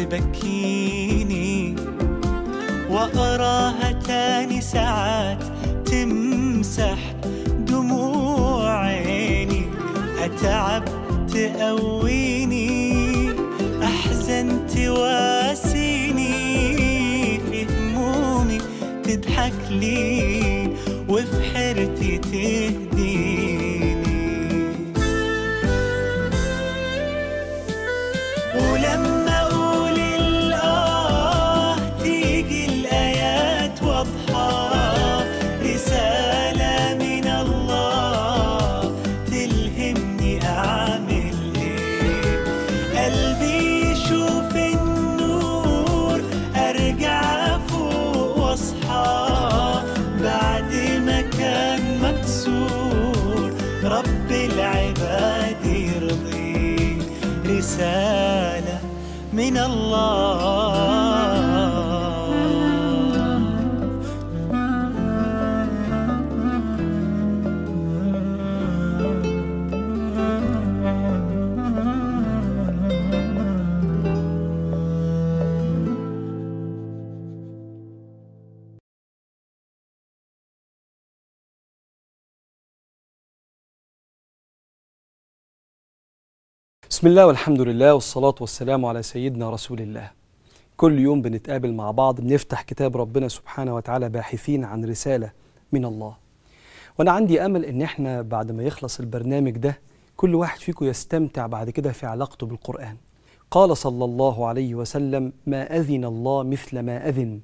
تبكيني وأراها تاني ساعات تمسح دموع عيني أتعب تقويني أحزن تواسيني في همومي تضحك لي وفي حيرتي تهديني ولما اقول الاه تيجي الايات واضحه رساله من الله تلهمني اعمل ايه قلبي يشوف النور ارجع فوق واصحى بعد ما كان مكسور رب العباد يرضيه رسالة من الله بسم الله والحمد لله والصلاة والسلام على سيدنا رسول الله كل يوم بنتقابل مع بعض بنفتح كتاب ربنا سبحانه وتعالى باحثين عن رسالة من الله وأنا عندي أمل إن إحنا بعد ما يخلص البرنامج ده كل واحد فيكم يستمتع بعد كده في علاقته بالقرآن قال صلى الله عليه وسلم ما أذن الله مثل ما أذن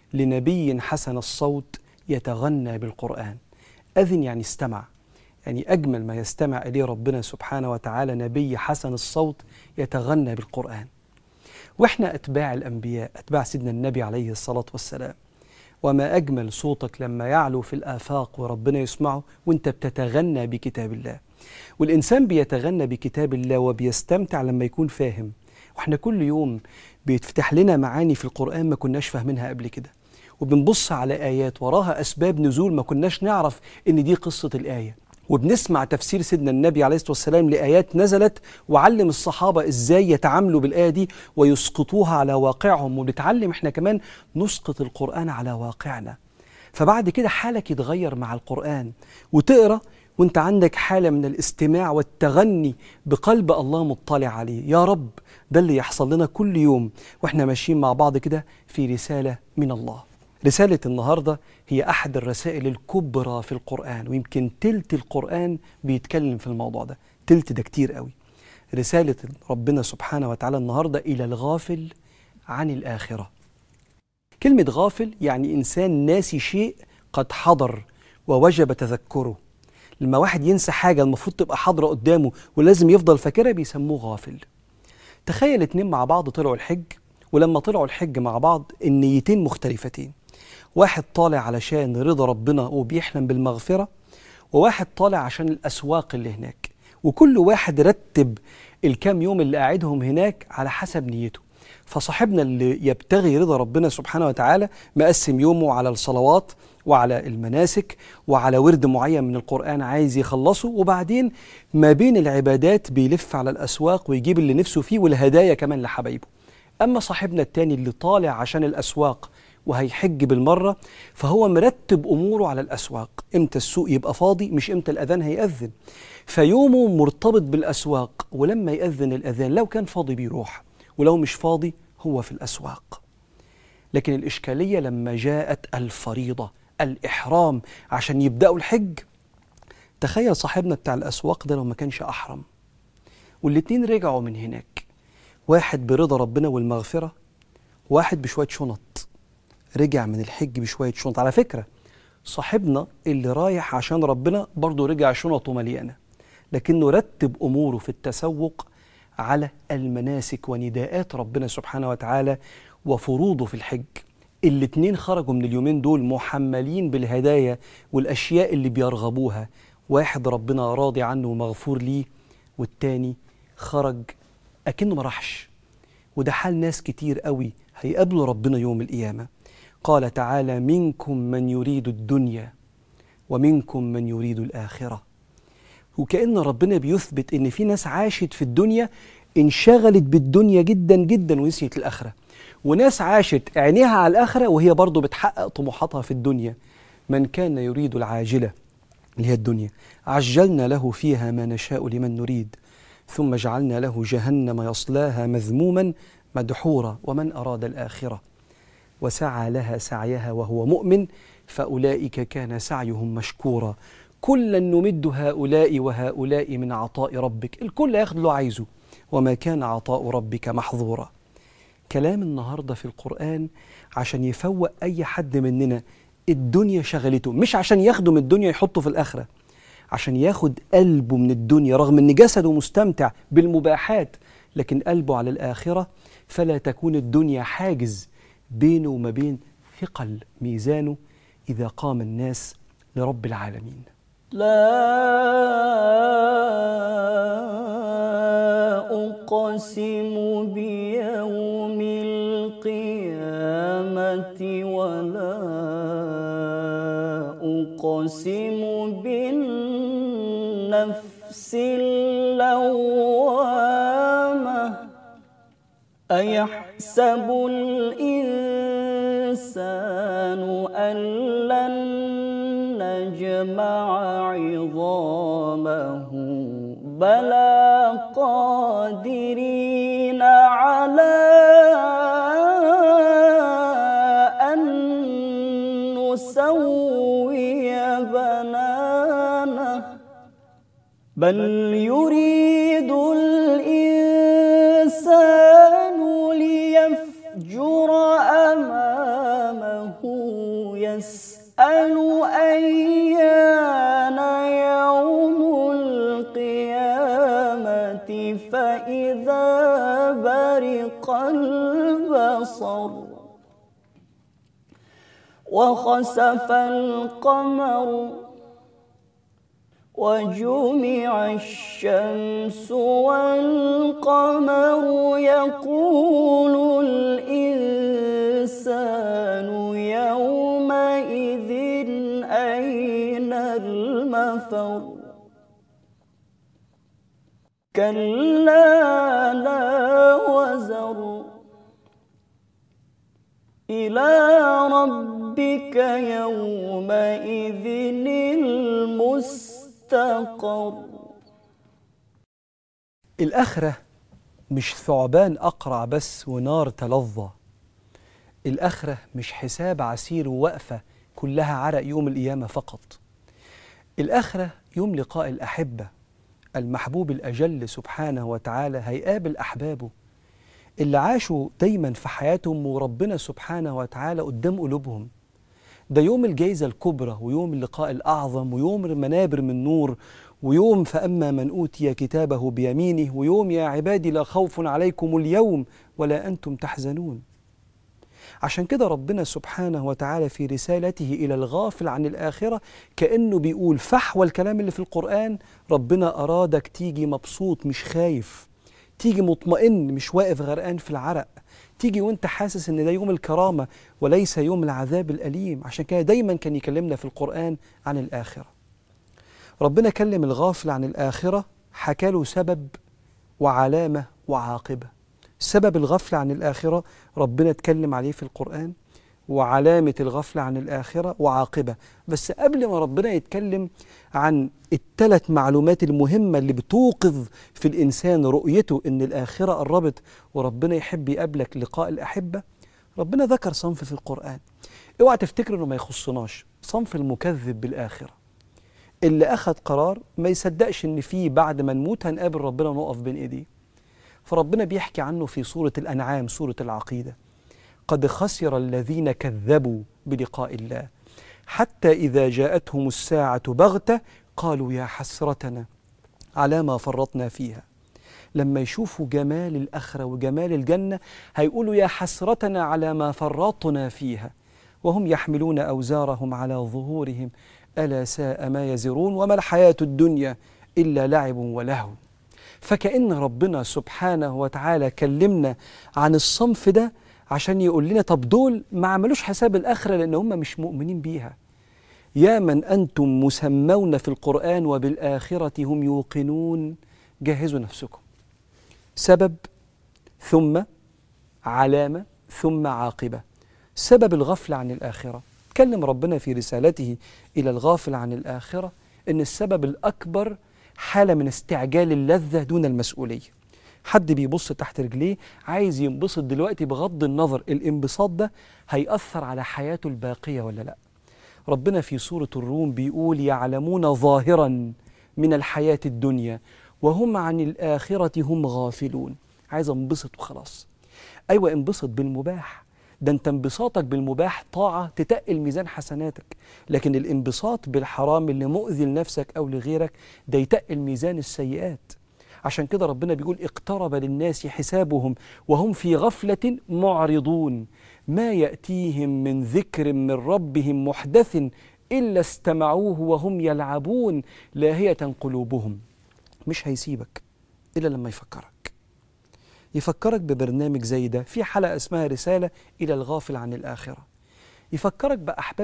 لنبي حسن الصوت يتغنى بالقرآن أذن يعني استمع يعني أجمل ما يستمع إليه ربنا سبحانه وتعالى نبي حسن الصوت يتغنى بالقرآن وإحنا أتباع الأنبياء أتباع سيدنا النبي عليه الصلاة والسلام وما أجمل صوتك لما يعلو في الآفاق وربنا يسمعه وأنت بتتغنى بكتاب الله والإنسان بيتغنى بكتاب الله وبيستمتع لما يكون فاهم وإحنا كل يوم بيتفتح لنا معاني في القرآن ما كناش فاهمينها قبل كده وبنبص على آيات وراها أسباب نزول ما كناش نعرف إن دي قصة الآية وبنسمع تفسير سيدنا النبي عليه الصلاه والسلام لايات نزلت وعلم الصحابه ازاي يتعاملوا بالايه دي ويسقطوها على واقعهم وبنتعلم احنا كمان نسقط القران على واقعنا فبعد كده حالك يتغير مع القران وتقرا وانت عندك حاله من الاستماع والتغني بقلب الله مطلع عليه يا رب ده اللي يحصل لنا كل يوم واحنا ماشيين مع بعض كده في رساله من الله رسالة النهاردة هي أحد الرسائل الكبرى في القرآن ويمكن تلت القرآن بيتكلم في الموضوع ده تلت ده كتير قوي رسالة ربنا سبحانه وتعالى النهاردة إلى الغافل عن الآخرة كلمة غافل يعني إنسان ناسي شيء قد حضر ووجب تذكره لما واحد ينسى حاجة المفروض تبقى حاضرة قدامه ولازم يفضل فاكرها بيسموه غافل تخيل اتنين مع بعض طلعوا الحج ولما طلعوا الحج مع بعض النيتين مختلفتين واحد طالع علشان رضا ربنا وبيحلم بالمغفرة وواحد طالع عشان الأسواق اللي هناك وكل واحد رتب الكام يوم اللي قاعدهم هناك على حسب نيته فصاحبنا اللي يبتغي رضا ربنا سبحانه وتعالى مقسم يومه على الصلوات وعلى المناسك وعلى ورد معين من القرآن عايز يخلصه وبعدين ما بين العبادات بيلف على الأسواق ويجيب اللي نفسه فيه والهدايا كمان لحبايبه أما صاحبنا التاني اللي طالع عشان الأسواق وهيحج بالمرة فهو مرتب أموره على الأسواق إمتى السوق يبقى فاضي مش إمتى الأذان هيأذن فيومه مرتبط بالأسواق ولما يأذن الأذان لو كان فاضي بيروح ولو مش فاضي هو في الأسواق لكن الإشكالية لما جاءت الفريضة الإحرام عشان يبدأوا الحج تخيل صاحبنا بتاع الأسواق ده لو ما كانش أحرم والاتنين رجعوا من هناك واحد برضا ربنا والمغفرة واحد بشوية شنط رجع من الحج بشوية شنط على فكرة صاحبنا اللي رايح عشان ربنا برضه رجع شنطه مليانة لكنه رتب أموره في التسوق على المناسك ونداءات ربنا سبحانه وتعالى وفروضه في الحج الاتنين خرجوا من اليومين دول محملين بالهدايا والأشياء اللي بيرغبوها واحد ربنا راضي عنه ومغفور ليه والتاني خرج أكنه ما راحش وده حال ناس كتير قوي هيقابلوا ربنا يوم القيامة قال تعالى منكم من يريد الدنيا ومنكم من يريد الآخرة وكأن ربنا بيثبت إن في ناس عاشت في الدنيا انشغلت بالدنيا جدا جدا ونسيت الآخرة وناس عاشت عينيها على الآخرة وهي برضه بتحقق طموحاتها في الدنيا من كان يريد العاجلة اللي هي الدنيا عجلنا له فيها ما نشاء لمن نريد ثم جعلنا له جهنم يصلاها مذموما مدحورا ومن أراد الآخرة وسعى لها سعيها وهو مؤمن فأولئك كان سعيهم مشكورا كلا نمد هؤلاء وهؤلاء من عطاء ربك الكل ياخد له عايزه وما كان عطاء ربك محظورا كلام النهارده في القرآن عشان يفوق أي حد مننا الدنيا شغلته مش عشان ياخده من الدنيا يحطه في الآخرة عشان ياخد قلبه من الدنيا رغم ان جسده مستمتع بالمباحات لكن قلبه على الآخرة فلا تكون الدنيا حاجز بينه وما بين ثقل ميزانه إذا قام الناس لرب العالمين لا أقسم بيوم القيامة ولا أقسم بالنفس اللوامة أيحسب الإنسان أن لن نجمع عظامه بلى قادرين على أن نسوي بنانه بل يريد الإنسان ليفجر أمامه يسأل أيان يوم القيامة فإذا برق البصر وخسف القمر وجمع الشمس والقمر يقول الإنسان يومئذ أين المفر كلا لا وزر إلى ربك يومئذ المستقر الآخرة مش ثعبان أقرع بس ونار تلظى الآخرة مش حساب عسير ووقفة كلها عرق يوم القيامة فقط الآخرة يوم لقاء الأحبة المحبوب الأجل سبحانه وتعالى هيقابل أحبابه اللي عاشوا دايما في حياتهم وربنا سبحانه وتعالى قدام قلوبهم ده يوم الجائزة الكبرى ويوم اللقاء الأعظم ويوم المنابر من نور ويوم فأما من أوتي كتابه بيمينه ويوم يا عبادي لا خوف عليكم اليوم ولا أنتم تحزنون عشان كده ربنا سبحانه وتعالى في رسالته إلى الغافل عن الآخرة كأنه بيقول فحوى الكلام اللي في القرآن ربنا أرادك تيجي مبسوط مش خايف تيجي مطمئن مش واقف غرقان في العرق تيجي وانت حاسس ان ده يوم الكرامة وليس يوم العذاب الأليم عشان كده دايما كان يكلمنا في القرآن عن الآخرة ربنا كلم الغافل عن الآخرة حكى له سبب وعلامة وعاقبة سبب الغفلة عن الآخرة ربنا اتكلم عليه في القرآن وعلامة الغفلة عن الآخرة وعاقبة بس قبل ما ربنا يتكلم عن الثلاث معلومات المهمة اللي بتوقظ في الإنسان رؤيته إن الآخرة قربت وربنا يحب يقابلك لقاء الأحبة ربنا ذكر صنف في القرآن اوعى تفتكر إنه ما يخصناش صنف المكذب بالآخرة اللي أخذ قرار ما يصدقش إن في بعد ما نموت هنقابل ربنا ونقف بين إيديه فربنا بيحكي عنه في سورة الأنعام سورة العقيدة قد خسر الذين كذبوا بلقاء الله حتى إذا جاءتهم الساعة بغتة قالوا يا حسرتنا على ما فرطنا فيها لما يشوفوا جمال الآخرة وجمال الجنة هيقولوا يا حسرتنا على ما فرطنا فيها وهم يحملون أوزارهم على ظهورهم ألا ساء ما يزرون وما الحياة الدنيا إلا لعب ولهو فكأن ربنا سبحانه وتعالى كلمنا عن الصنف ده عشان يقول لنا طب دول ما عملوش حساب الآخرة لأن هم مش مؤمنين بيها يا من أنتم مسمون في القرآن وبالآخرة هم يوقنون جهزوا نفسكم سبب ثم علامة ثم عاقبة سبب الغفلة عن الآخرة تكلم ربنا في رسالته إلى الغافل عن الآخرة إن السبب الأكبر حالة من استعجال اللذة دون المسؤولية حد بيبص تحت رجليه عايز ينبسط دلوقتي بغض النظر الانبساط ده هيأثر على حياته الباقية ولا لا ربنا في سورة الروم بيقول يعلمون ظاهرا من الحياة الدنيا وهم عن الآخرة هم غافلون عايز انبسط وخلاص أيوة انبسط بالمباح ده انت انبساطك بالمباح طاعة تتقل ميزان حسناتك لكن الانبساط بالحرام اللي مؤذي لنفسك أو لغيرك ده يتقل ميزان السيئات عشان كده ربنا بيقول اقترب للناس حسابهم وهم في غفلة معرضون ما يأتيهم من ذكر من ربهم محدث إلا استمعوه وهم يلعبون لاهية قلوبهم مش هيسيبك إلا لما يفكرك يفكرك ببرنامج زي ده في حلقة اسمها رسالة إلى الغافل عن الآخرة يفكرك بأحباب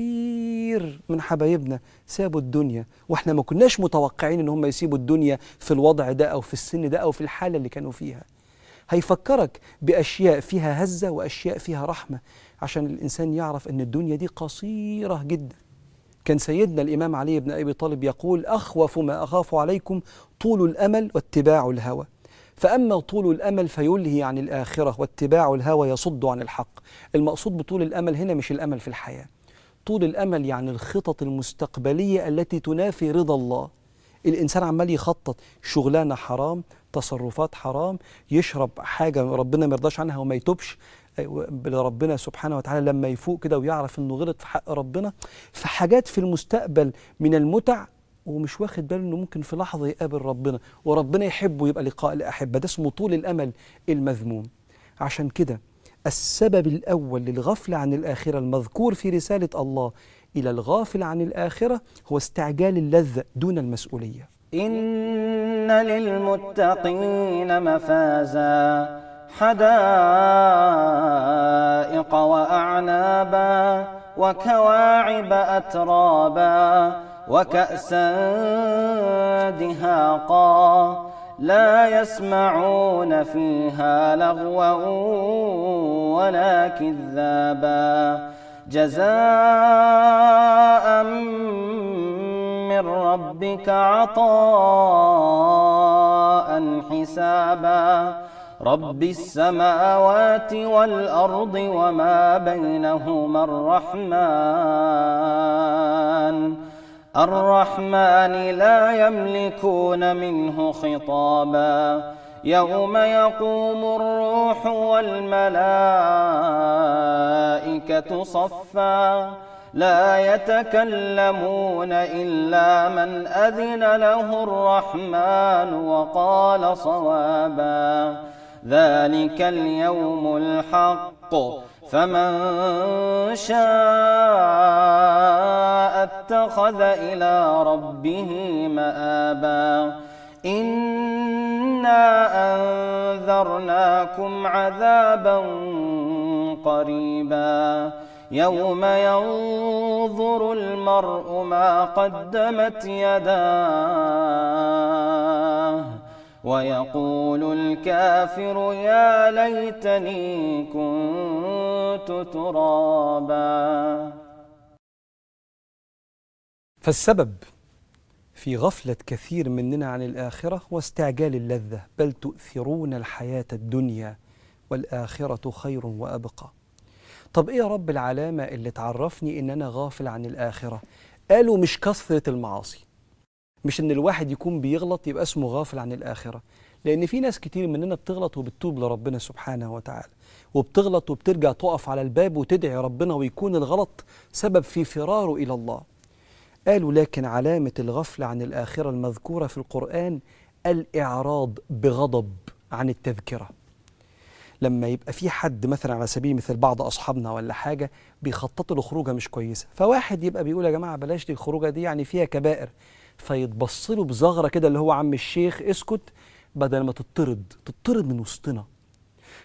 كتير من حبايبنا سابوا الدنيا واحنا ما كناش متوقعين ان هم يسيبوا الدنيا في الوضع ده او في السن ده او في الحالة اللي كانوا فيها هيفكرك بأشياء فيها هزة وأشياء فيها رحمة عشان الإنسان يعرف أن الدنيا دي قصيرة جدا كان سيدنا الإمام علي بن أبي طالب يقول أخوف ما أخاف عليكم طول الأمل واتباع الهوى فأما طول الأمل فيلهي عن الآخرة واتباع الهوى يصد عن الحق المقصود بطول الأمل هنا مش الأمل في الحياة طول الأمل يعني الخطط المستقبلية التي تنافي رضا الله الإنسان عمال يخطط شغلانة حرام تصرفات حرام يشرب حاجة ربنا ما يرضاش عنها وما يتوبش ربنا سبحانه وتعالى لما يفوق كده ويعرف انه غلط في حق ربنا في حاجات في المستقبل من المتع ومش واخد باله انه ممكن في لحظه يقابل ربنا وربنا يحبه يبقى لقاء الاحبه ده اسمه طول الامل المذموم عشان كده السبب الاول للغفله عن الاخره المذكور في رساله الله الى الغافل عن الاخره هو استعجال اللذه دون المسؤوليه إن للمتقين مفازا حدائق وأعنابا وكواعب أترابا وكأسا دهاقا لا يسمعون فيها لغوا ولا كذابا جزاء من ربك عطاء حسابا رب السماوات والأرض وما بينهما الرحمن الرحمن لا يملكون منه خطابا يوم يقوم الروح والملائكة صفا لا يتكلمون إلا من أذن له الرحمن وقال صوابا ذلك اليوم الحق فمن شاء اتخذ إلى ربه مآبا إنا أنذرناكم عذابا قريبا يوم ينظر المرء ما قدمت يداه ويقول الكافر يا ليتني كنت ترابا فالسبب في غفلة كثير مننا عن الآخرة هو استعجال اللذة بل تؤثرون الحياة الدنيا والآخرة خير وأبقى طب إيه يا رب العلامة اللي تعرفني إن أنا غافل عن الآخرة قالوا مش كثرة المعاصي مش إن الواحد يكون بيغلط يبقى اسمه غافل عن الآخرة لأن في ناس كتير مننا بتغلط وبتتوب لربنا سبحانه وتعالى وبتغلط وبترجع تقف على الباب وتدعي ربنا ويكون الغلط سبب في فراره إلى الله قالوا لكن علامة الغفلة عن الآخرة المذكورة في القرآن الإعراض بغضب عن التذكرة لما يبقى في حد مثلا على سبيل المثال بعض أصحابنا ولا حاجة بيخططوا لخروجة مش كويسة فواحد يبقى بيقول يا جماعة بلاش دي الخروجة دي يعني فيها كبائر فيتبص له بزغرة كده اللي هو عم الشيخ اسكت بدل ما تطرد تطرد من وسطنا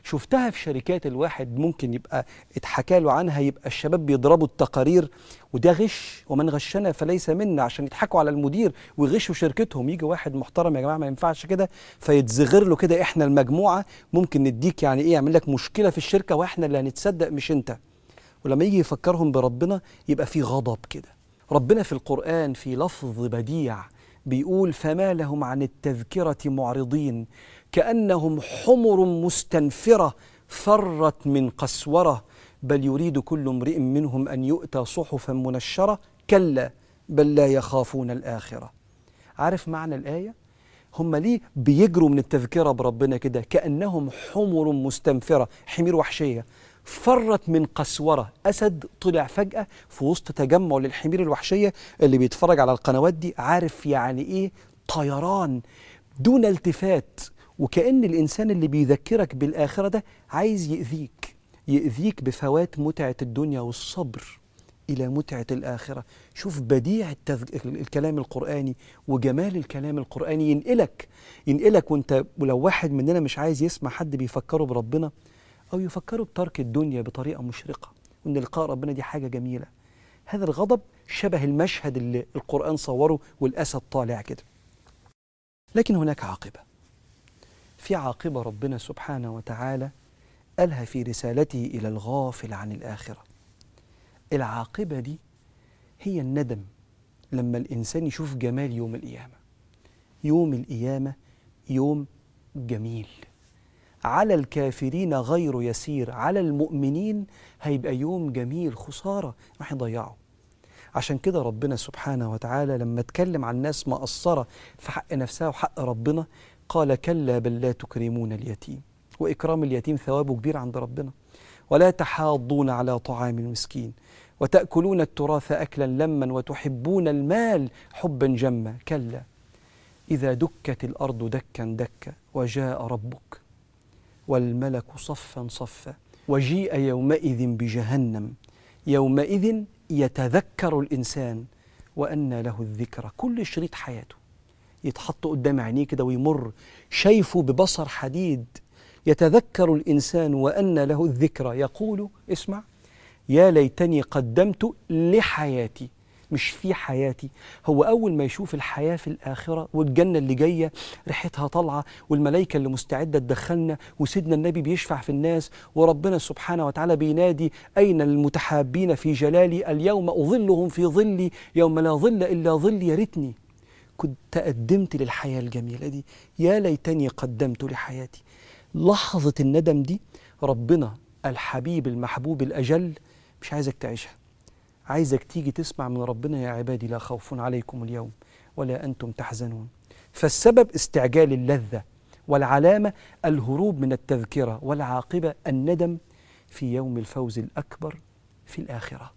شفتها في شركات الواحد ممكن يبقى اتحكى له عنها يبقى الشباب بيضربوا التقارير وده غش ومن غشنا فليس منا عشان يضحكوا على المدير ويغشوا شركتهم يجي واحد محترم يا جماعه ما ينفعش كده فيتزغر له كده احنا المجموعه ممكن نديك يعني ايه يعمل لك مشكله في الشركه واحنا اللي هنتصدق مش انت ولما يجي يفكرهم بربنا يبقى في غضب كده ربنا في القرآن في لفظ بديع بيقول فما لهم عن التذكرة معرضين كأنهم حمر مستنفرة فرت من قسورة بل يريد كل امرئ منهم أن يؤتى صحفا منشرة كلا بل لا يخافون الآخرة عارف معنى الآية؟ هم ليه بيجروا من التذكرة بربنا كده كأنهم حمر مستنفرة حمير وحشية فرت من قسورة أسد طلع فجأة في وسط تجمع للحمير الوحشية اللي بيتفرج على القنوات دي عارف يعني إيه طيران دون التفات وكأن الإنسان اللي بيذكرك بالآخرة ده عايز يأذيك يأذيك بفوات متعة الدنيا والصبر إلى متعة الآخرة شوف بديع التذ... الكلام القرآني وجمال الكلام القرآني ينقلك ينقلك وانت ولو واحد مننا مش عايز يسمع حد بيفكره بربنا أو يفكروا بترك الدنيا بطريقة مشرقة وإن لقاء ربنا دي حاجة جميلة هذا الغضب شبه المشهد اللي القرآن صوره والأسد طالع كده لكن هناك عاقبة في عاقبة ربنا سبحانه وتعالى قالها في رسالته إلى الغافل عن الآخرة العاقبة دي هي الندم لما الإنسان يشوف جمال يوم القيامة يوم القيامة يوم جميل على الكافرين غير يسير على المؤمنين هيبقى يوم جميل خسارة راح يضيعه عشان كده ربنا سبحانه وتعالى لما اتكلم عن ناس مقصرة في حق نفسها وحق ربنا قال كلا بل لا تكرمون اليتيم وإكرام اليتيم ثوابه كبير عند ربنا ولا تحاضون على طعام المسكين وتأكلون التراث أكلا لما وتحبون المال حبا جما كلا إذا دكت الأرض دكا دكا وجاء ربك والملك صفا صفا وجيء يومئذ بجهنم يومئذ يتذكر الإنسان وأن له الذكرى كل شريط حياته يتحط قدام عينيه كده ويمر شايفه ببصر حديد يتذكر الإنسان وأن له الذكرى يقول اسمع يا ليتني قدمت لحياتي مش في حياتي هو أول ما يشوف الحياة في الآخرة والجنة اللي جاية ريحتها طالعة والملائكة اللي مستعدة تدخلنا وسيدنا النبي بيشفع في الناس وربنا سبحانه وتعالى بينادي أين المتحابين في جلالي اليوم أظلهم في ظلي يوم لا ظل إلا ظل يا ريتني كنت قدمت للحياة الجميلة دي يا ليتني قدمت لحياتي لحظة الندم دي ربنا الحبيب المحبوب الأجل مش عايزك تعيشها عايزك تيجي تسمع من ربنا يا عبادي لا خوف عليكم اليوم ولا أنتم تحزنون فالسبب استعجال اللذة والعلامة الهروب من التذكرة والعاقبة الندم في يوم الفوز الأكبر في الآخرة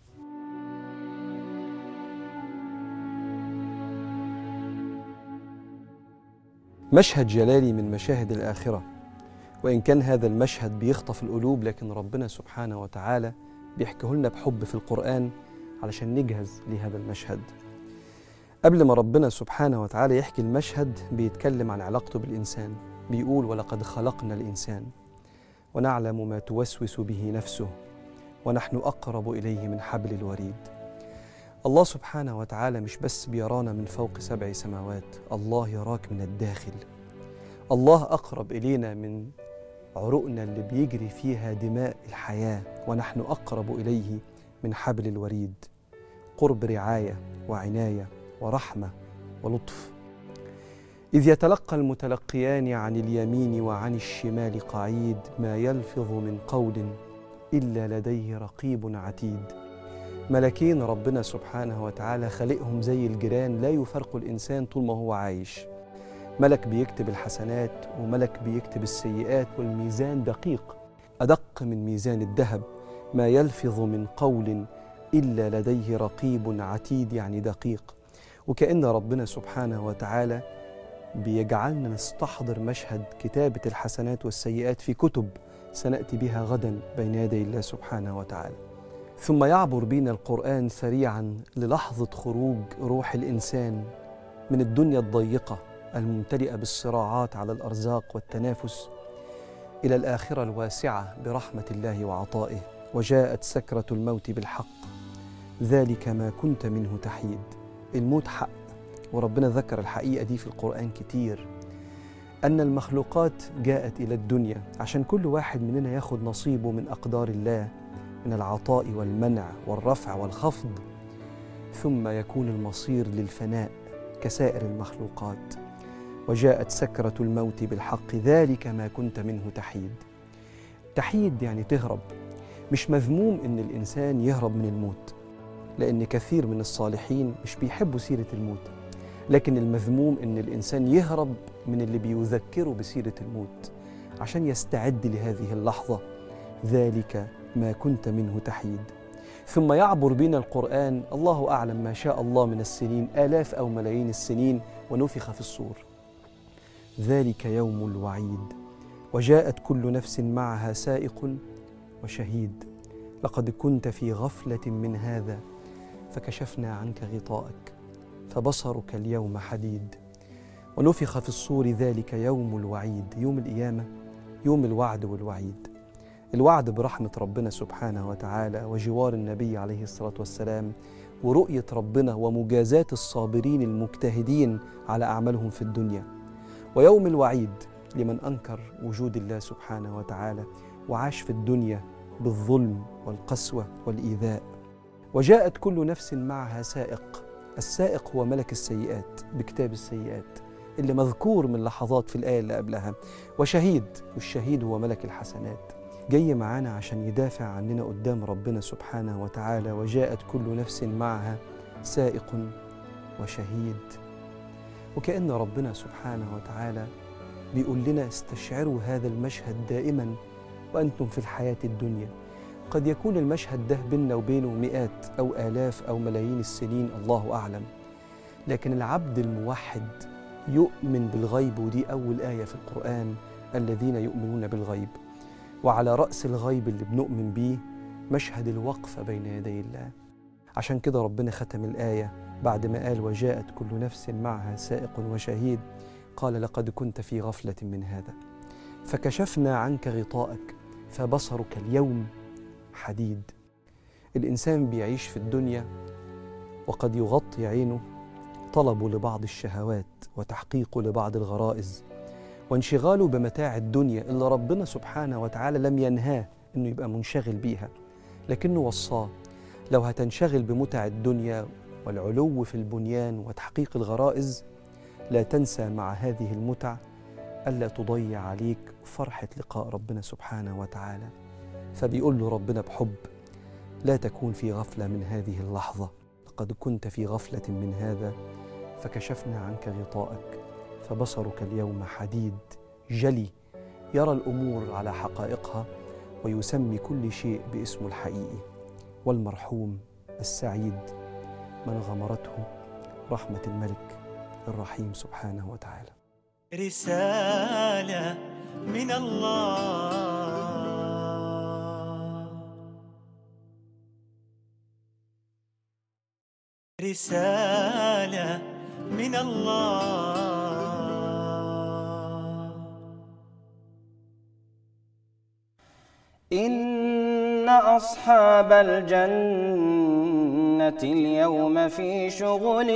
مشهد جلالي من مشاهد الآخرة وإن كان هذا المشهد بيخطف القلوب لكن ربنا سبحانه وتعالى بيحكيه لنا بحب في القرآن علشان نجهز لهذا المشهد قبل ما ربنا سبحانه وتعالى يحكي المشهد بيتكلم عن علاقته بالإنسان بيقول ولقد خلقنا الإنسان ونعلم ما توسوس به نفسه ونحن أقرب إليه من حبل الوريد الله سبحانه وتعالى مش بس بيرانا من فوق سبع سماوات الله يراك من الداخل الله أقرب إلينا من عروقنا اللي بيجري فيها دماء الحياة ونحن أقرب إليه من حبل الوريد قرب رعاية وعناية ورحمة ولطف إذ يتلقى المتلقيان عن اليمين وعن الشمال قعيد ما يلفظ من قول إلا لديه رقيب عتيد ملكين ربنا سبحانه وتعالى خلقهم زي الجيران لا يفرق الإنسان طول ما هو عايش ملك بيكتب الحسنات وملك بيكتب السيئات والميزان دقيق أدق من ميزان الذهب ما يلفظ من قول إلا لديه رقيب عتيد يعني دقيق وكأن ربنا سبحانه وتعالى بيجعلنا نستحضر مشهد كتابة الحسنات والسيئات في كتب سنأتي بها غدا بين يدي الله سبحانه وتعالى ثم يعبر بنا القرآن سريعا للحظة خروج روح الإنسان من الدنيا الضيقة الممتلئة بالصراعات على الأرزاق والتنافس إلى الآخرة الواسعة برحمة الله وعطائه وجاءت سكرة الموت بالحق ذلك ما كنت منه تحيد الموت حق وربنا ذكر الحقيقة دي في القرآن كتير أن المخلوقات جاءت إلى الدنيا عشان كل واحد مننا ياخد نصيبه من أقدار الله من العطاء والمنع والرفع والخفض ثم يكون المصير للفناء كسائر المخلوقات وجاءت سكرة الموت بالحق ذلك ما كنت منه تحيد تحيد يعني تهرب مش مذموم إن الإنسان يهرب من الموت لأن كثير من الصالحين مش بيحبوا سيرة الموت لكن المذموم إن الإنسان يهرب من اللي بيذكره بسيرة الموت عشان يستعد لهذه اللحظة ذلك ما كنت منه تحيد ثم يعبر بنا القرآن الله أعلم ما شاء الله من السنين آلاف أو ملايين السنين ونفخ في الصور ذلك يوم الوعيد وجاءت كل نفس معها سائق وشهيد لقد كنت في غفلة من هذا فكشفنا عنك غطاءك فبصرك اليوم حديد ونفخ في الصور ذلك يوم الوعيد يوم القيامة يوم الوعد والوعيد الوعد برحمة ربنا سبحانه وتعالى وجوار النبي عليه الصلاة والسلام ورؤية ربنا ومجازاة الصابرين المجتهدين على أعمالهم في الدنيا ويوم الوعيد لمن أنكر وجود الله سبحانه وتعالى وعاش في الدنيا بالظلم والقسوة والإيذاء وجاءت كل نفس معها سائق السائق هو ملك السيئات بكتاب السيئات اللي مذكور من لحظات في الآية اللي قبلها وشهيد والشهيد هو ملك الحسنات جاي معانا عشان يدافع عننا قدام ربنا سبحانه وتعالى وجاءت كل نفس معها سائق وشهيد وكأن ربنا سبحانه وتعالى بيقول لنا استشعروا هذا المشهد دائما وأنتم في الحياة الدنيا قد يكون المشهد ده بيننا وبينه مئات أو آلاف أو ملايين السنين الله أعلم لكن العبد الموحد يؤمن بالغيب ودي أول آية في القرآن الذين يؤمنون بالغيب وعلى رأس الغيب اللي بنؤمن بيه مشهد الوقفة بين يدي الله عشان كده ربنا ختم الآية بعد ما قال وجاءت كل نفس معها سائق وشهيد قال لقد كنت في غفلة من هذا فكشفنا عنك غطاءك فبصرك اليوم حديد الإنسان بيعيش في الدنيا وقد يغطي عينه طلبه لبعض الشهوات وتحقيقه لبعض الغرائز وانشغاله بمتاع الدنيا اللي ربنا سبحانه وتعالى لم ينهاه انه يبقى منشغل بيها لكنه وصاه لو هتنشغل بمتع الدنيا والعلو في البنيان وتحقيق الغرائز لا تنسى مع هذه المتع الا تضيع عليك فرحه لقاء ربنا سبحانه وتعالى فبيقول له ربنا بحب لا تكون في غفله من هذه اللحظه لقد كنت في غفله من هذا فكشفنا عنك غطاءك فبصرك اليوم حديد جلي يرى الامور على حقائقها ويسمي كل شيء باسمه الحقيقي والمرحوم السعيد من غمرته رحمه الملك الرحيم سبحانه وتعالى رسالة من الله رسالة من الله إن أصحاب الجنة اليوم في شغل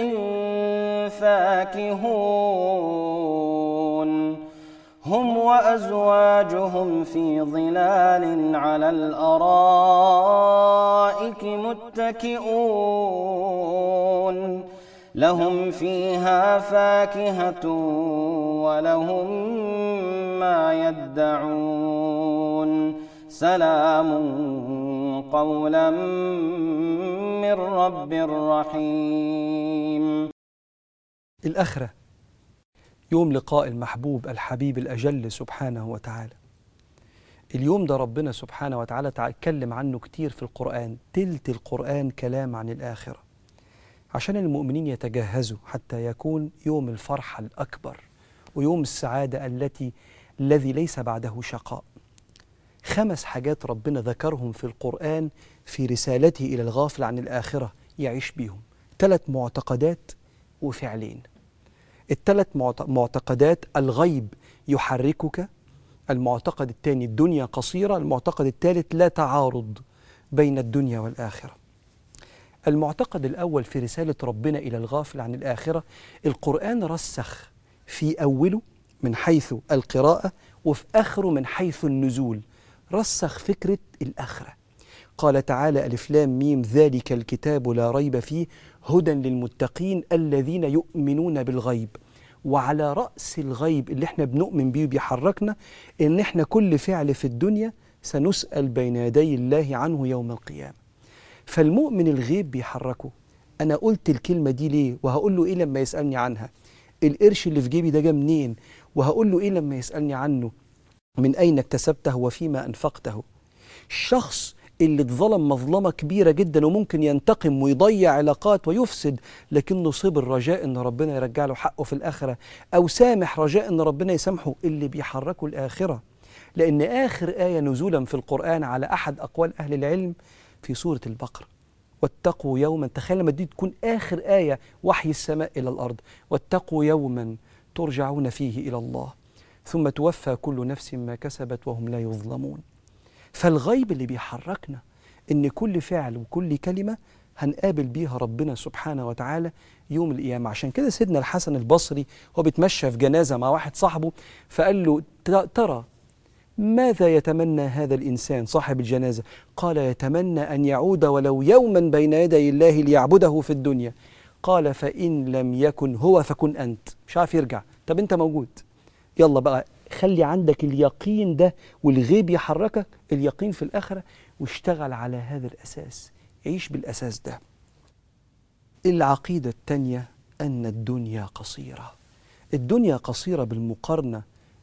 فاكهون هم وأزواجهم في ظلال على الأرائك متكئون لهم فيها فاكهة ولهم ما يدعون سلام قولا من رب رحيم الآخرة يوم لقاء المحبوب الحبيب الأجل سبحانه وتعالى اليوم ده ربنا سبحانه وتعالى اتكلم عنه كتير في القرآن تلت القرآن كلام عن الآخرة عشان المؤمنين يتجهزوا حتى يكون يوم الفرحة الأكبر ويوم السعادة التي الذي ليس بعده شقاء خمس حاجات ربنا ذكرهم في القرآن في رسالته إلى الغافل عن الآخرة يعيش بيهم ثلاث معتقدات وفعلين الثلاث معت- معتقدات الغيب يحركك المعتقد الثاني الدنيا قصيرة المعتقد الثالث لا تعارض بين الدنيا والآخرة المعتقد الأول في رسالة ربنا إلى الغافل عن الآخرة القرآن رسخ في أوله من حيث القراءة وفي آخره من حيث النزول رسخ فكرة الآخرة قال تعالى ألف لام ميم ذلك الكتاب لا ريب فيه هدى للمتقين الذين يؤمنون بالغيب وعلى رأس الغيب اللي احنا بنؤمن بيه بيحركنا ان احنا كل فعل في الدنيا سنسأل بين يدي الله عنه يوم القيامة فالمؤمن الغيب بيحركه انا قلت الكلمة دي ليه وهقول له ايه لما يسألني عنها القرش اللي في جيبي ده جه منين وهقول له ايه لما يسألني عنه من اين اكتسبته وفيما انفقته الشخص اللي اتظلم مظلمة كبيرة جدا وممكن ينتقم ويضيع علاقات ويفسد لكنه صبر رجاء ان ربنا يرجع له حقه في الآخرة أو سامح رجاء ان ربنا يسامحه اللي بيحركه الآخرة لأن آخر آية نزولا في القرآن على أحد أقوال أهل العلم في سورة البقرة واتقوا يوما تخيل لما دي تكون آخر آية وحي السماء إلى الأرض واتقوا يوما ترجعون فيه إلى الله ثم توفى كل نفس ما كسبت وهم لا يظلمون فالغيب اللي بيحركنا ان كل فعل وكل كلمه هنقابل بيها ربنا سبحانه وتعالى يوم القيامه عشان كده سيدنا الحسن البصري هو بيتمشى في جنازه مع واحد صاحبه فقال له "ت- ترى ماذا يتمنى هذا الانسان صاحب الجنازه قال يتمنى ان يعود ولو يوما بين يدي الله ليعبده في الدنيا قال فان لم يكن هو فكن انت مش عارف يرجع طب انت موجود يلا بقى خلي عندك اليقين ده والغيب يحركك اليقين في الآخرة واشتغل على هذا الأساس عيش بالأساس ده العقيدة التانية أن الدنيا قصيرة الدنيا قصيرة بالمقارنة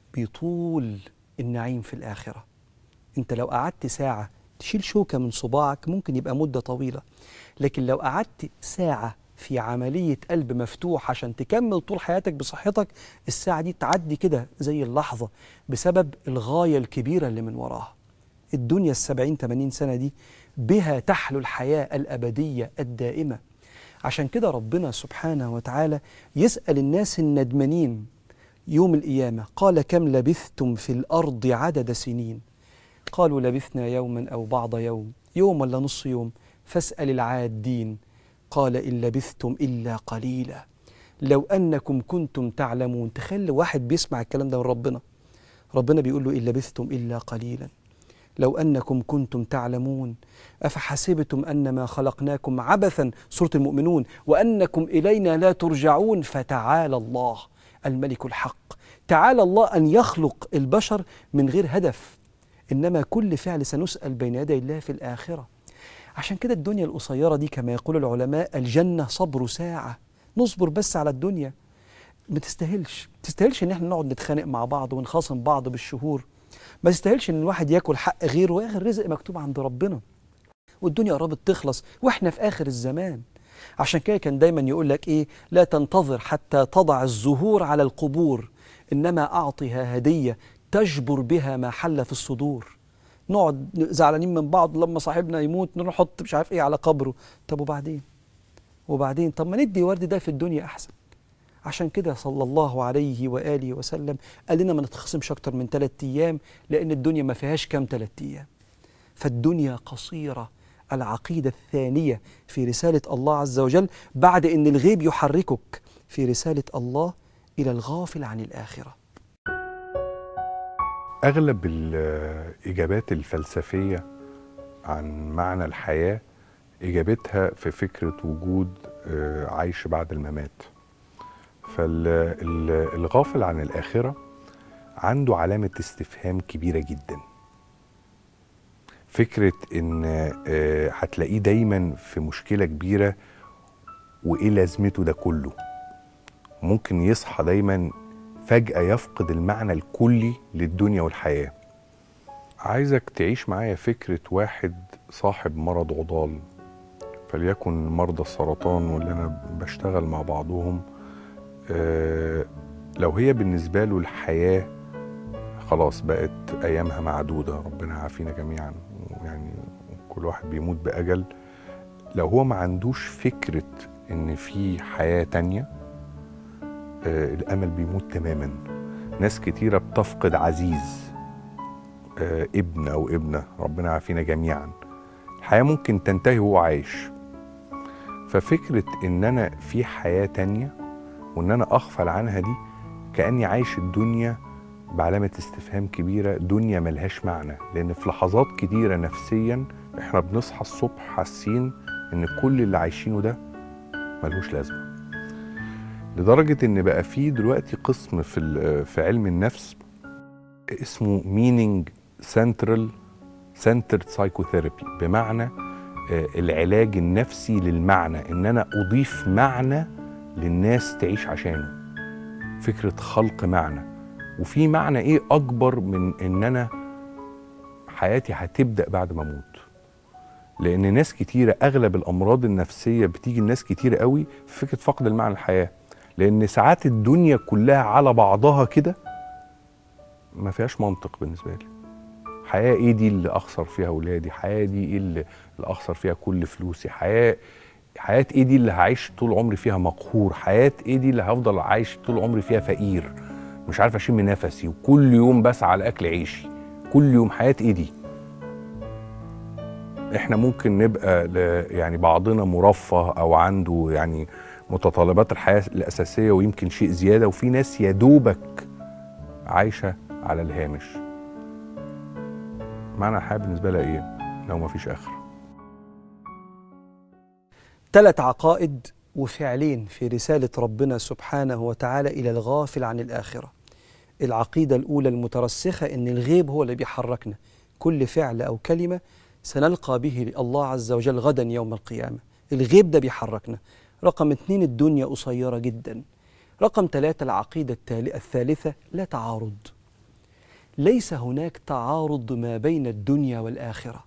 بطول النعيم في الآخرة أنت لو قعدت ساعة تشيل شوكة من صباعك ممكن يبقى مدة طويلة لكن لو قعدت ساعة في عملية قلب مفتوح عشان تكمل طول حياتك بصحتك الساعة دي تعدي كده زي اللحظة بسبب الغاية الكبيرة اللي من وراها الدنيا السبعين تمانين سنة دي بها تحلو الحياة الأبدية الدائمة عشان كده ربنا سبحانه وتعالى يسأل الناس الندمانين يوم القيامة قال كم لبثتم في الأرض عدد سنين قالوا لبثنا يوما أو بعض يوم يوم ولا نص يوم فاسأل العادين قال إن لبثتم إلا قليلا لو أنكم كنتم تعلمون تخيل واحد بيسمع الكلام ده من ربنا ربنا بيقول له إن لبثتم إلا قليلا لو أنكم كنتم تعلمون أفحسبتم أنما خلقناكم عبثا سورة المؤمنون وأنكم إلينا لا ترجعون فتعالى الله الملك الحق تعالى الله أن يخلق البشر من غير هدف إنما كل فعل سنسأل بين يدي الله في الآخرة عشان كده الدنيا القصيرة دي كما يقول العلماء الجنة صبر ساعة نصبر بس على الدنيا ما تستاهلش ما تستاهلش ان احنا نقعد نتخانق مع بعض ونخاصم بعض بالشهور ما تستاهلش ان الواحد ياكل حق غيره واخر رزق مكتوب عند ربنا والدنيا قربت تخلص واحنا في اخر الزمان عشان كده كان دايما يقول لك ايه لا تنتظر حتى تضع الزهور على القبور انما اعطها هديه تجبر بها ما حل في الصدور نقعد زعلانين من بعض لما صاحبنا يموت نروح نحط مش عارف ايه على قبره طب وبعدين وبعدين طب ما ندي ورد ده في الدنيا احسن عشان كده صلى الله عليه واله وسلم قال لنا ما نتخصمش اكتر من ثلاث ايام لان الدنيا ما فيهاش كام ثلاث ايام فالدنيا قصيره العقيده الثانيه في رساله الله عز وجل بعد ان الغيب يحركك في رساله الله الى الغافل عن الاخره أغلب الإجابات الفلسفية عن معنى الحياة إجابتها في فكرة وجود آه، عيش بعد الممات فالغافل عن الآخرة عنده علامة استفهام كبيرة جدا فكرة إن آه، هتلاقيه دايما في مشكلة كبيرة وإيه لازمته ده كله ممكن يصحى دايما فجأة يفقد المعنى الكلي للدنيا والحياة عايزك تعيش معايا فكرة واحد صاحب مرض عضال فليكن مرضى السرطان واللي أنا بشتغل مع بعضهم آه لو هي بالنسبة له الحياة خلاص بقت أيامها معدودة ربنا يعافينا جميعا يعني كل واحد بيموت بأجل لو هو ما عندوش فكرة إن في حياة تانية آه، الامل بيموت تماما ناس كتيره بتفقد عزيز آه، ابن او ابنه ربنا يعافينا جميعا الحياه ممكن تنتهي وهو عايش ففكره ان انا في حياه تانية وان انا اغفل عنها دي كاني عايش الدنيا بعلامه استفهام كبيره دنيا ملهاش معنى لان في لحظات كتيره نفسيا احنا بنصحى الصبح حاسين ان كل اللي عايشينه ده ملهوش لازمه لدرجه ان بقى في دلوقتي قسم في ال- في علم النفس اسمه meaning central centered psychotherapy بمعنى آه، العلاج النفسي للمعنى ان انا اضيف معنى للناس تعيش عشانه فكره خلق معنى وفي معنى ايه اكبر من ان انا حياتي هتبدا بعد ما اموت لان ناس كتيره اغلب الامراض النفسيه بتيجي لناس كتيره قوي في فكره فقد المعنى الحياه لان ساعات الدنيا كلها على بعضها كده ما فيهاش منطق بالنسبه لي حياه ايه دي اللي اخسر فيها اولادي حياه دي ايه اللي, اللي اخسر فيها كل فلوسي حياه حياه ايه دي اللي هعيش طول عمري فيها مقهور حياه ايه دي اللي هفضل عايش طول عمري فيها فقير مش عارف اشم نفسي وكل يوم بسعى لاكل عيشي كل يوم حياه ايه دي احنا ممكن نبقى ل- يعني بعضنا مرفه او عنده يعني متطلبات الحياه الاساسيه ويمكن شيء زياده وفي ناس يا دوبك عايشه على الهامش معنى الحياه بالنسبه لها ايه لو ما فيش اخر ثلاث عقائد وفعلين في رسالة ربنا سبحانه وتعالى إلى الغافل عن الآخرة العقيدة الأولى المترسخة إن الغيب هو اللي بيحركنا كل فعل أو كلمة سنلقى به الله عز وجل غدا يوم القيامة الغيب ده بيحركنا رقم اثنين الدنيا قصيرة جدا رقم ثلاثة العقيدة التالي- الثالثة لا تعارض ليس هناك تعارض ما بين الدنيا والآخرة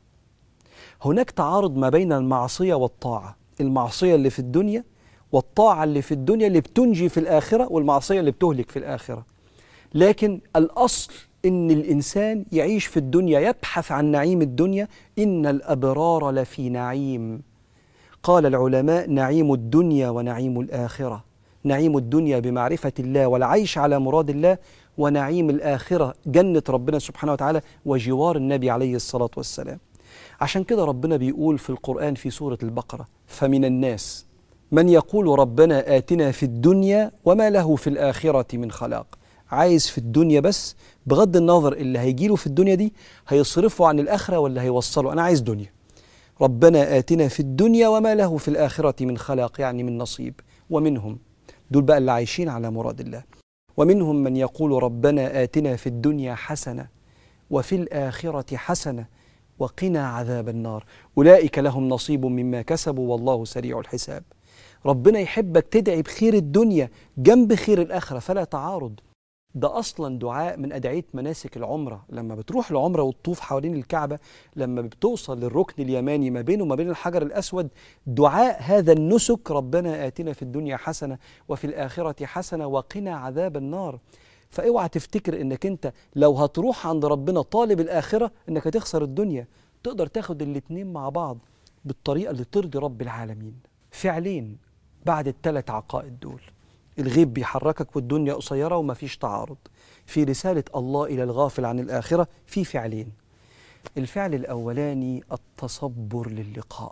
هناك تعارض ما بين المعصية والطاعة المعصية اللي في الدنيا والطاعة اللي في الدنيا اللي بتنجي في الآخرة والمعصية اللي بتهلك في الآخرة لكن الأصل إن الإنسان يعيش في الدنيا يبحث عن نعيم الدنيا إن الأبرار لفي نعيم قال العلماء نعيم الدنيا ونعيم الآخرة نعيم الدنيا بمعرفة الله والعيش على مراد الله ونعيم الآخرة جنة ربنا سبحانه وتعالى وجوار النبي عليه الصلاة والسلام عشان كده ربنا بيقول في القرآن في سورة البقرة فمن الناس من يقول ربنا آتنا في الدنيا وما له في الآخرة من خلاق عايز في الدنيا بس بغض النظر اللي هيجيله في الدنيا دي هيصرفه عن الآخرة ولا هيوصله أنا عايز دنيا ربنا آتنا في الدنيا وما له في الآخرة من خلاق يعني من نصيب ومنهم دول بقى اللي عايشين على مراد الله ومنهم من يقول ربنا آتنا في الدنيا حسنة وفي الآخرة حسنة وقنا عذاب النار أولئك لهم نصيب مما كسبوا والله سريع الحساب ربنا يحبك تدعي بخير الدنيا جنب خير الآخرة فلا تعارض ده أصلا دعاء من أدعية مناسك العمرة لما بتروح العمرة وتطوف حوالين الكعبة لما بتوصل للركن اليماني ما بينه وما بين الحجر الأسود دعاء هذا النسك ربنا آتنا في الدنيا حسنة وفي الآخرة حسنة وقنا عذاب النار فاوعى تفتكر انك انت لو هتروح عند ربنا طالب الاخره انك هتخسر الدنيا تقدر تاخد الاتنين مع بعض بالطريقه اللي ترضي رب العالمين فعلين بعد الثلاث عقائد دول الغيب بيحركك والدنيا قصيره ومفيش تعارض في رساله الله الى الغافل عن الاخره في فعلين الفعل الاولاني التصبر للقاء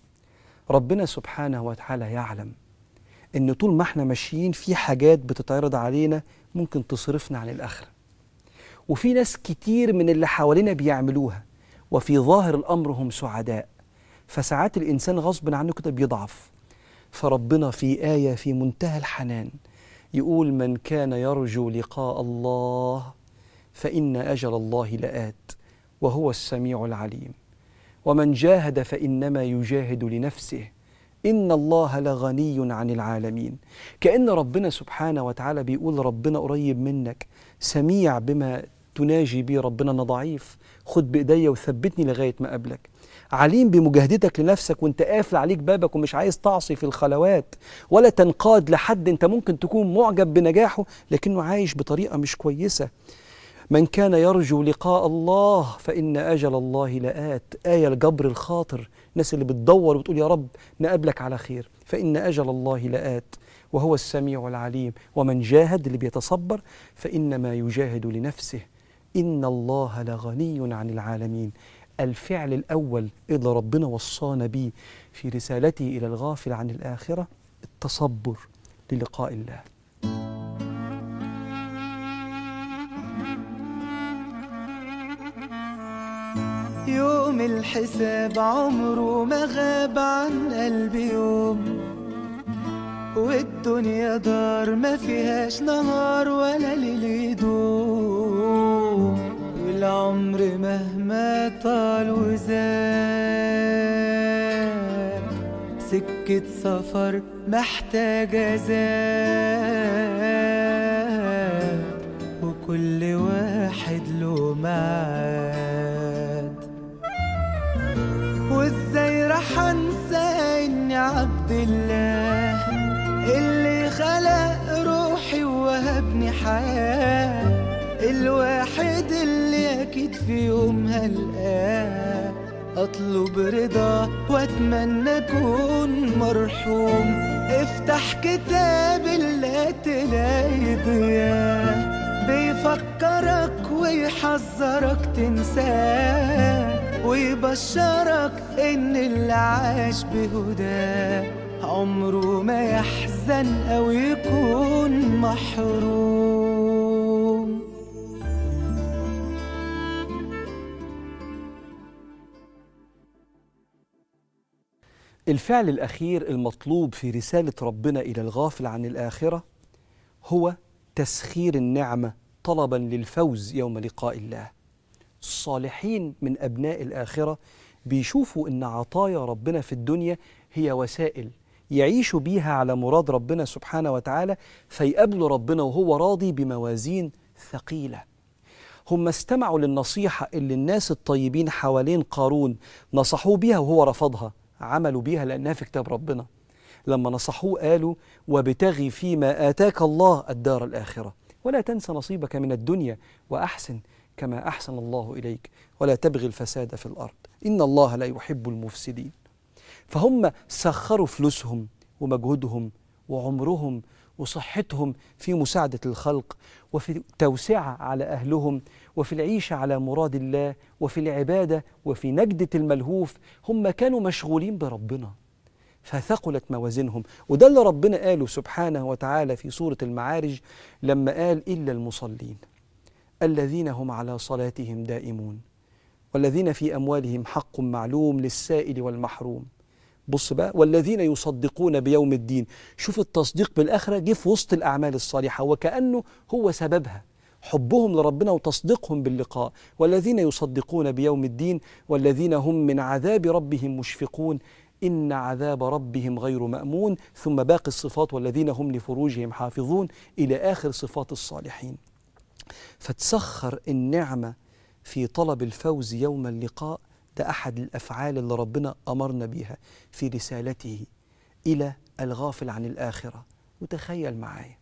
ربنا سبحانه وتعالى يعلم ان طول ما احنا ماشيين في حاجات بتتعرض علينا ممكن تصرفنا عن الاخره وفي ناس كتير من اللي حوالينا بيعملوها وفي ظاهر الامر هم سعداء فساعات الانسان غصب عنه كده بيضعف فربنا في ايه في منتهى الحنان يقول من كان يرجو لقاء الله فان اجل الله لات وهو السميع العليم ومن جاهد فانما يجاهد لنفسه إن الله لغني عن العالمين كأن ربنا سبحانه وتعالى بيقول ربنا قريب منك سميع بما تناجي بيه ربنا أنا ضعيف خد بإيديا وثبتني لغاية ما قبلك عليم بمجاهدتك لنفسك وانت قافل عليك بابك ومش عايز تعصي في الخلوات ولا تنقاد لحد انت ممكن تكون معجب بنجاحه لكنه عايش بطريقة مش كويسة من كان يرجو لقاء الله فإن أجل الله لآت آية لجبر الخاطر الناس اللي بتدور وبتقول يا رب نقابلك على خير فإن أجل الله لآت وهو السميع العليم ومن جاهد اللي بيتصبر فإنما يجاهد لنفسه إن الله لغني عن العالمين الفعل الأول اللي ربنا وصانا به في رسالته إلى الغافل عن الآخرة التصبر للقاء الله يوم الحساب عمره ما غاب عن قلبي يوم والدنيا دار ما فيهاش نهار ولا ليل يدوم والعمر مهما طال وزاد سكة سفر محتاجة زاد وكل واحد له ميعاد وازاي راح انسى اني عبد الله اللي خلق روحي ووهبني حياة الواحد اللي اكيد في يوم هلقاه اطلب رضا واتمنى اكون مرحوم افتح كتاب الله تلاقي ضياء بيفكرك ويحذرك تنساه ويبشرك ان اللي عاش بهداه عمره ما يحزن او يكون محروم الفعل الأخير المطلوب في رسالة ربنا إلى الغافل عن الآخرة هو تسخير النعمة طلبا للفوز يوم لقاء الله الصالحين من أبناء الآخرة بيشوفوا إن عطايا ربنا في الدنيا هي وسائل يعيشوا بيها على مراد ربنا سبحانه وتعالى فيقابلوا ربنا وهو راضي بموازين ثقيله هم استمعوا للنصيحة اللي الناس الطيبين حوالين قارون نصحوه بيها وهو رفضها عملوا بيها لأنها في كتاب ربنا لما نصحوه قالوا وابتغي فيما آتاك الله الدار الآخرة ولا تنس نصيبك من الدنيا وأحسن كما أحسن الله إليك ولا تبغي الفساد في الأرض إن الله لا يحب المفسدين فهم سخروا فلوسهم ومجهودهم وعمرهم وصحتهم في مساعدة الخلق وفي التوسعة على أهلهم وفي العيشة على مراد الله وفي العبادة وفي نجدة الملهوف هم كانوا مشغولين بربنا فثقلت موازينهم وده اللي ربنا قاله سبحانه وتعالى في سورة المعارج لما قال إلا المصلين الذين هم على صلاتهم دائمون والذين في أموالهم حق معلوم للسائل والمحروم بص بقى والذين يصدقون بيوم الدين شوف التصديق بالآخرة جه في وسط الأعمال الصالحة وكأنه هو سببها حبهم لربنا وتصديقهم باللقاء والذين يصدقون بيوم الدين والذين هم من عذاب ربهم مشفقون إن عذاب ربهم غير مأمون ثم باقي الصفات والذين هم لفروجهم حافظون إلى آخر صفات الصالحين فتسخر النعمة في طلب الفوز يوم اللقاء ده أحد الأفعال اللي ربنا أمرنا بيها في رسالته إلى الغافل عن الآخرة وتخيل معايا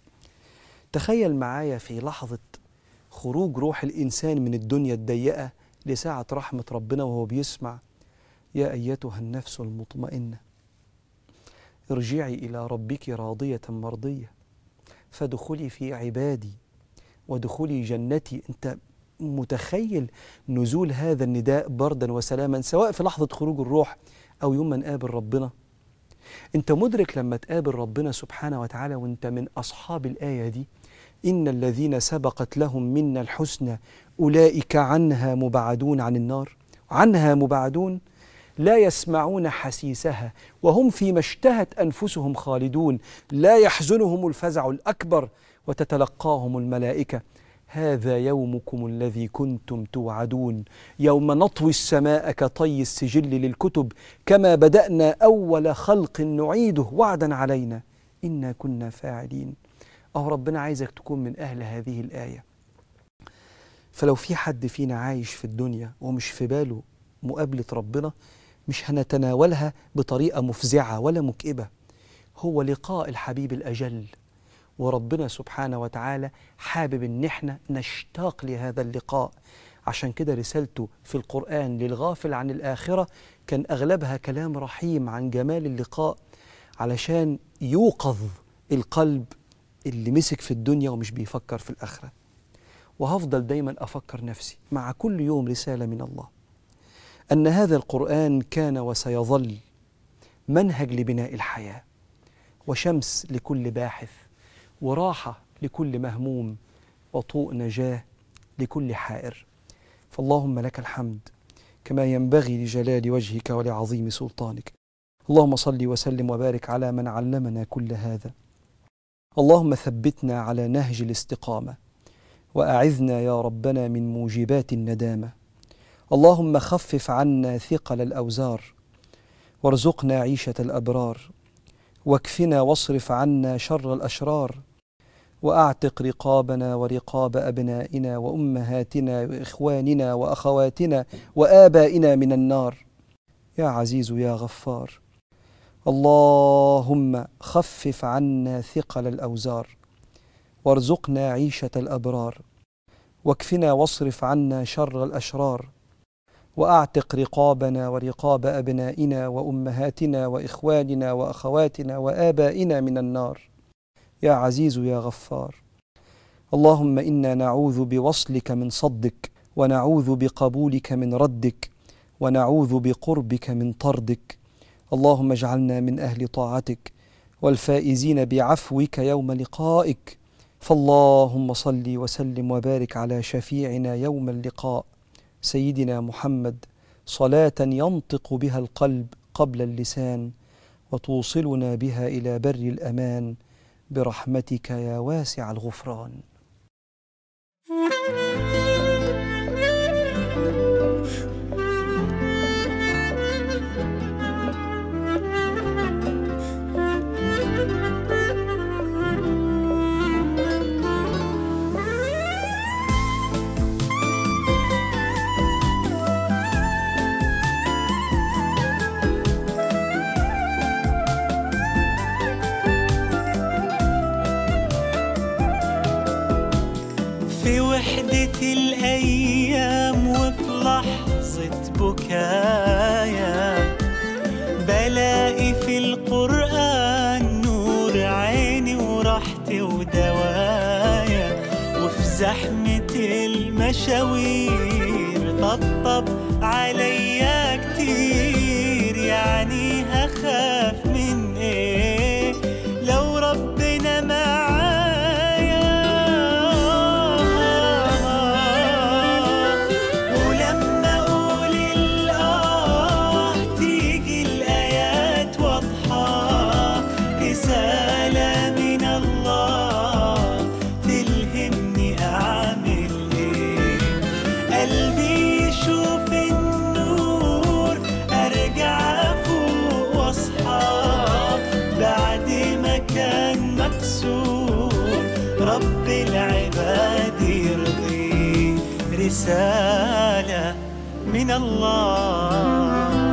تخيل معايا في لحظة خروج روح الإنسان من الدنيا الضيقة لساعة رحمة ربنا وهو بيسمع يا أيتها النفس المطمئنة ارجعي إلى ربك راضية مرضية فادخلي في عبادي وادخلي جنتي أنت متخيل نزول هذا النداء بردا وسلاما سواء في لحظة خروج الروح أو يوم ما نقابل ربنا أنت مدرك لما تقابل ربنا سبحانه وتعالى وأنت من أصحاب الآية دي إن الذين سبقت لهم منا الحسنى أولئك عنها مبعدون عن النار عنها مبعدون لا يسمعون حسيسها وهم فيما اشتهت أنفسهم خالدون لا يحزنهم الفزع الأكبر وتتلقاهم الملائكة هذا يومكم الذي كنتم توعدون يوم نطوي السماء كطي السجل للكتب كما بدأنا أول خلق نعيده وعدا علينا إنا كنا فاعلين أو ربنا عايزك تكون من أهل هذه الآية فلو في حد فينا عايش في الدنيا ومش في باله مقابلة ربنا مش هنتناولها بطريقة مفزعة ولا مكئبة هو لقاء الحبيب الأجل وربنا سبحانه وتعالى حابب ان احنا نشتاق لهذا اللقاء عشان كده رسالته في القرآن للغافل عن الآخرة كان أغلبها كلام رحيم عن جمال اللقاء علشان يوقظ القلب اللي مسك في الدنيا ومش بيفكر في الآخرة وهفضل دايما أفكر نفسي مع كل يوم رسالة من الله أن هذا القرآن كان وسيظل منهج لبناء الحياة وشمس لكل باحث وراحة لكل مهموم وطوء نجاة لكل حائر فاللهم لك الحمد كما ينبغي لجلال وجهك ولعظيم سلطانك اللهم صل وسلم وبارك على من علمنا كل هذا اللهم ثبتنا على نهج الاستقامه واعذنا يا ربنا من موجبات الندامه اللهم خفف عنا ثقل الاوزار وارزقنا عيشه الابرار واكفنا واصرف عنا شر الاشرار واعتق رقابنا ورقاب ابنائنا وامهاتنا واخواننا واخواتنا وابائنا من النار يا عزيز يا غفار اللهم خفف عنا ثقل الاوزار وارزقنا عيشه الابرار واكفنا واصرف عنا شر الاشرار واعتق رقابنا ورقاب ابنائنا وامهاتنا واخواننا واخواتنا وابائنا من النار يا عزيز يا غفار اللهم انا نعوذ بوصلك من صدك ونعوذ بقبولك من ردك ونعوذ بقربك من طردك اللهم اجعلنا من اهل طاعتك والفائزين بعفوك يوم لقائك فاللهم صل وسلم وبارك على شفيعنا يوم اللقاء سيدنا محمد صلاه ينطق بها القلب قبل اللسان وتوصلنا بها الى بر الامان برحمتك يا واسع الغفران في وحدة الأيام وفي لحظة بكايا بلاقي في القرآن نور عيني وراحتي ودوايا وفي زحمة المشاوير طبطب عليا كتير يعني هخاف من ايه لو ربنا معايا ولما اقول الاه تيجي الايات واضحه رساله من الله تلهمني اعمل ايه قلبي يشوف النور ارجع افوق واصحى بعد ما كان مكسور رب العباد يرضي رسالة من الله